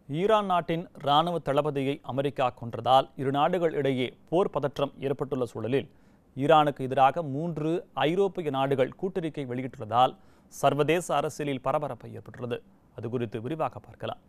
Iran நாட்டின் இராணுவ தளபதியை அமெரிக்கா கொன்றதால் இரு நாடுகள் இடையே போர் பதற்றம் ஏற்பட்டுள்ள சூழலில் ஈரானுக்கு எதிராக மூன்று ஐரோப்பிய நாடுகள் கூட்டறிக்கை வெளியிட்டுள்ளதால் சர்வதேச அரசியலில் பரபரப்பு ஏற்பட்டுள்ளது அது குறித்து விரிவாக பார்க்கலாம்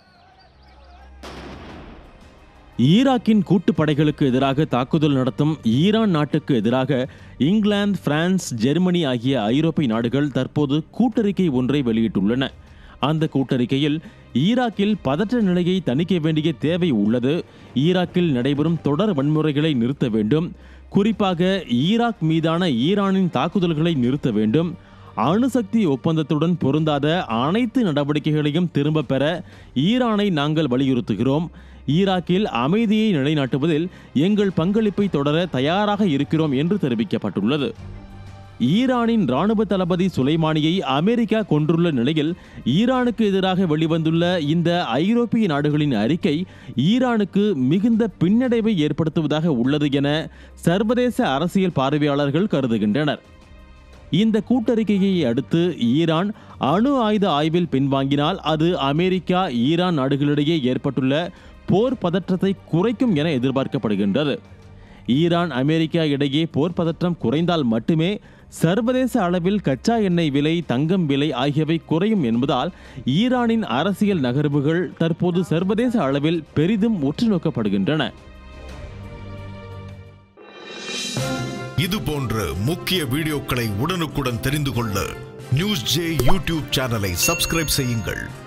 ஈராக்கின் கூட்டுப்படைகளுக்கு எதிராக தாக்குதல் நடத்தும் ஈரான் நாட்டுக்கு எதிராக இங்கிலாந்து பிரான்ஸ் ஜெர்மனி ஆகிய ஐரோப்பிய நாடுகள் தற்போது கூட்டறிக்கை ஒன்றை வெளியிட்டுள்ளன அந்த கூட்டறிக்கையில் ஈராக்கில் பதற்ற நிலையை தணிக்க வேண்டிய தேவை உள்ளது ஈராக்கில் நடைபெறும் தொடர் வன்முறைகளை நிறுத்த வேண்டும் குறிப்பாக ஈராக் மீதான ஈரானின் தாக்குதல்களை நிறுத்த வேண்டும் அணுசக்தி ஒப்பந்தத்துடன் பொருந்தாத அனைத்து நடவடிக்கைகளையும் திரும்ப பெற ஈரானை நாங்கள் வலியுறுத்துகிறோம் ஈராக்கில் அமைதியை நிலைநாட்டுவதில் எங்கள் பங்களிப்பை தொடர தயாராக இருக்கிறோம் என்று தெரிவிக்கப்பட்டுள்ளது ஈரானின் ராணுவ தளபதி சுலைமானியை அமெரிக்கா கொன்றுள்ள நிலையில் ஈரானுக்கு எதிராக வெளிவந்துள்ள இந்த ஐரோப்பிய நாடுகளின் அறிக்கை ஈரானுக்கு மிகுந்த பின்னடைவை ஏற்படுத்துவதாக உள்ளது என சர்வதேச அரசியல் பார்வையாளர்கள் கருதுகின்றனர் இந்த கூட்டறிக்கையை அடுத்து ஈரான் அணு ஆயுத ஆய்வில் பின்வாங்கினால் அது அமெரிக்கா ஈரான் நாடுகளிடையே ஏற்பட்டுள்ள போர் பதற்றத்தை குறைக்கும் என எதிர்பார்க்கப்படுகின்றது ஈரான் அமெரிக்கா இடையே போர் பதற்றம் குறைந்தால் மட்டுமே சர்வதேச அளவில் கச்சா எண்ணெய் விலை தங்கம் விலை ஆகியவை குறையும் என்பதால் ஈரானின் அரசியல் நகர்வுகள் தற்போது சர்வதேச அளவில் பெரிதும் உற்று நோக்கப்படுகின்றன இது போன்ற முக்கிய வீடியோக்களை உடனுக்குடன் தெரிந்து கொள்ள நியூஸ் ஜே யூடியூப் சேனலை சப்ஸ்கிரைப் செய்யுங்கள்